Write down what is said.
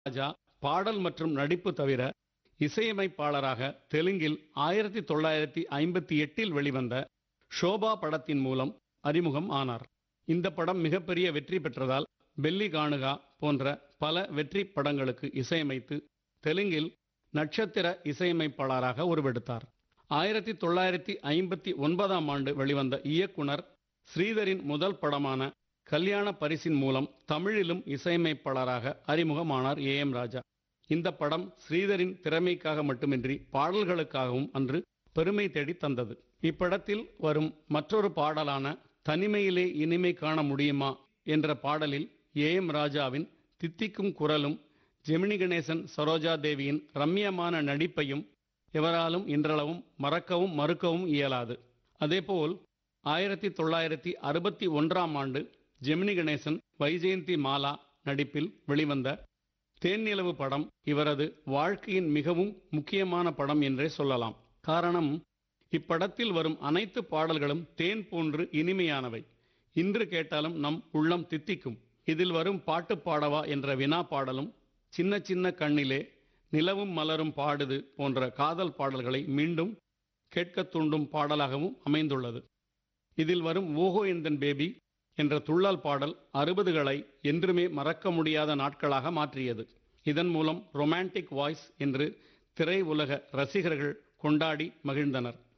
ராஜா பாடல் மற்றும் நடிப்பு தவிர இசையமைப்பாளராக தெலுங்கில் ஆயிரத்தி தொள்ளாயிரத்தி ஐம்பத்தி எட்டில் வெளிவந்த ஷோபா படத்தின் மூலம் அறிமுகம் ஆனார் இந்த படம் மிகப்பெரிய வெற்றி பெற்றதால் பெல்லி காணுகா போன்ற பல வெற்றி படங்களுக்கு இசையமைத்து தெலுங்கில் நட்சத்திர இசையமைப்பாளராக உருவெடுத்தார் ஆயிரத்தி தொள்ளாயிரத்தி ஐம்பத்தி ஒன்பதாம் ஆண்டு வெளிவந்த இயக்குனர் ஸ்ரீதரின் முதல் படமான கல்யாண பரிசின் மூலம் தமிழிலும் இசையமைப்பாளராக அறிமுகமானார் ஏ எம் ராஜா இந்த படம் ஸ்ரீதரின் திறமைக்காக மட்டுமின்றி பாடல்களுக்காகவும் அன்று பெருமை தேடி தந்தது இப்படத்தில் வரும் மற்றொரு பாடலான தனிமையிலே இனிமை காண முடியுமா என்ற பாடலில் ஏ எம் ராஜாவின் தித்திக்கும் குரலும் ஜெமினி கணேசன் சரோஜா தேவியின் ரம்யமான நடிப்பையும் எவராலும் இன்றளவும் மறக்கவும் மறுக்கவும் இயலாது அதேபோல் ஆயிரத்தி தொள்ளாயிரத்தி அறுபத்தி ஒன்றாம் ஆண்டு ஜெமினி கணேசன் வைஜெயந்தி மாலா நடிப்பில் வெளிவந்த தேன்நிலவு படம் இவரது வாழ்க்கையின் மிகவும் முக்கியமான படம் என்றே சொல்லலாம் காரணம் இப்படத்தில் வரும் அனைத்து பாடல்களும் தேன் போன்று இனிமையானவை இன்று கேட்டாலும் நம் உள்ளம் தித்திக்கும் இதில் வரும் பாட்டு பாடவா என்ற வினா பாடலும் சின்ன சின்ன கண்ணிலே நிலவும் மலரும் பாடுது போன்ற காதல் பாடல்களை மீண்டும் கேட்கத் தூண்டும் பாடலாகவும் அமைந்துள்ளது இதில் வரும் ஓஹோ எந்தன் பேபி என்ற துள்ளல் பாடல் அறுபதுகளை என்றுமே மறக்க முடியாத நாட்களாக மாற்றியது இதன் மூலம் ரொமான்டிக் வாய்ஸ் என்று திரை உலக ரசிகர்கள் கொண்டாடி மகிழ்ந்தனர்